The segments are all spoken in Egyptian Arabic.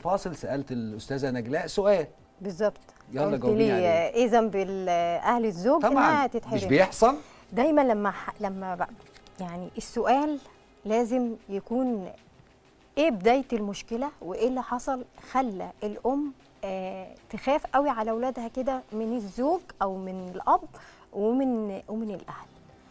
فاصل سالت الاستاذه نجلاء سؤال بالظبط يلا قلت جاوبيني لي عليه. آه، ايه ذنب ال- اهل الزوج طبعا انها مش تتحرم بيحصل دايما لما ح- لما بقى يعني السؤال لازم يكون ايه بدايه المشكله وايه اللي حصل خلى الام آه تخاف قوي على اولادها كده من الزوج او من الاب ومن ومن الاهل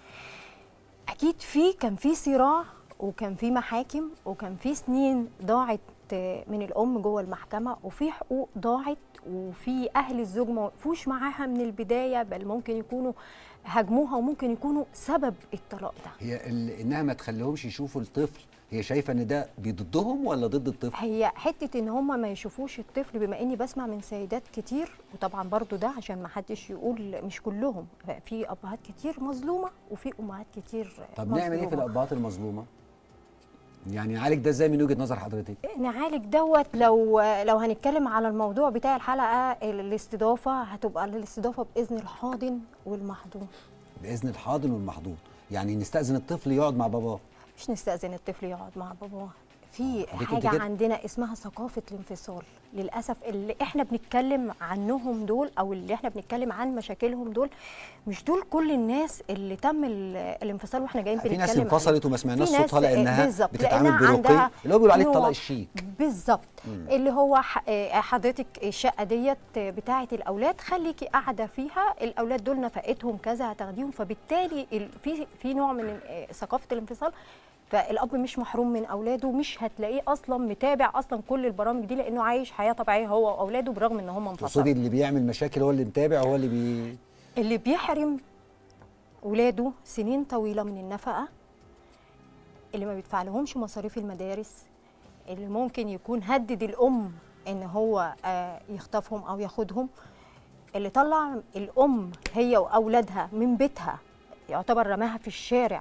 اكيد في كان في صراع وكان في محاكم وكان في سنين ضاعت آه، من الام جوه المحكمه وفي حقوق ضاعت وفي اهل الزوج ما وقفوش معاها من البدايه بل ممكن يكونوا هاجموها وممكن يكونوا سبب الطلاق ده هي ال- انها ما تخليهمش يشوفوا الطفل هي شايفه ان ده ضدهم ولا ضد الطفل هي حته ان هم ما يشوفوش الطفل بما اني بسمع من سيدات كتير وطبعا برضو ده عشان ما حدش يقول مش كلهم في ابهات كتير مظلومه وفي امهات كتير طب نعمل ايه في مظلومة. الابهات المظلومه يعني نعالج ده ازاي من وجهه نظر حضرتك نعالج دوت لو لو هنتكلم على الموضوع بتاع الحلقه الاستضافه هتبقى الاستضافه باذن الحاضن والمحضون باذن الحاضن والمحضون يعني نستاذن الطفل يقعد مع باباه مش نستأذن الطفل يقعد مع باباه في حضرتك حاجة كده- عندنا اسمها ثقافة الانفصال للأسف اللي احنا بنتكلم عنهم دول أو اللي احنا بنتكلم عن مشاكلهم دول مش دول كل الناس اللي تم ال- الانفصال واحنا جايين في بنتكلم ناس عليهم. انفصلت وما سمعناش في ناس- صوتها لانها بالظبط، بتتعامل لأنها برقي عندها اللي هو بيقولوا عليه نوع- الطلاق الشيك بالظبط اللي هو ح- آه، حضرتك الشقه ديت بتاعه الاولاد خليكي قاعده فيها الاولاد دول نفقتهم كذا هتاخديهم فبالتالي ال- في في نوع من آه، ثقافه الانفصال فالاب مش محروم من اولاده مش هتلاقيه اصلا متابع اصلا كل البرامج دي لانه عايش حياه طبيعيه هو واولاده برغم ان هم تقصدي انفصلوا اللي بيعمل مشاكل هو اللي متابع هو اللي بي اللي بيحرم ولاده سنين طويله من النفقه اللي ما بيدفع لهمش مصاريف المدارس اللي ممكن يكون هدد الام ان هو آه، يخطفهم او ياخدهم اللي طلع الام هي واولادها من بيتها يعتبر رماها في الشارع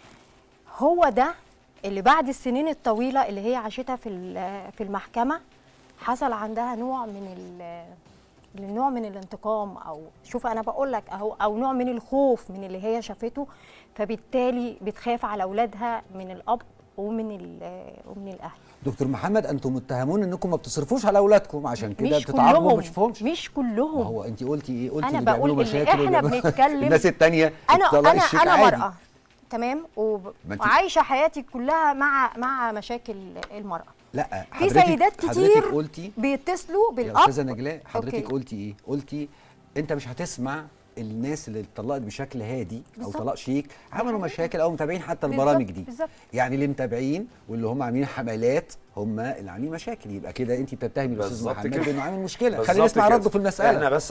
هو ده اللي بعد السنين الطويله اللي هي عاشتها في ال- في المحكمه حصل عندها نوع من ال- النوع من الانتقام او شوف انا بقول لك اهو او نوع من الخوف من اللي هي شافته فبالتالي بتخاف على اولادها من الاب ومن ال- ومن الاهل دكتور محمد انتم متهمون انكم ما بتصرفوش على اولادكم عشان كده مش بتتعاقبوا كلهم وما تشوفهمش مش ما كلهم هو انت قلتي ايه قلتي أنا اللي بيعملوا بقول إن مشاكل إحنا وبيعملوا- بنتكلم- الناس التانية انا الطلاق انا الشيك انا عادي. مرأة تمام وب... ما أنت- وعايشه حياتي كلها مع مع مشاكل المرأة لا في حضرتك سيدات حضرتك كتير قلتي بيتصلوا يا بالاب استاذه نجلاء حضرتك أوكي. قلتي ايه قلتي انت مش هتسمع الناس اللي اتطلقت بشكل هادي او بالظبط. طلاق شيك عملوا حقيقة. مشاكل او متابعين حتى بالظبط، البرامج دي بالظبط. يعني اللي متابعين واللي هم عاملين حملات هم اللي عاملين مشاكل يبقى كده انت بتتهمي الاستاذ بالظبط محمد كده. بانه عامل مشكله بالظبط خلينا نسمع كده. رده في المساله احنا بس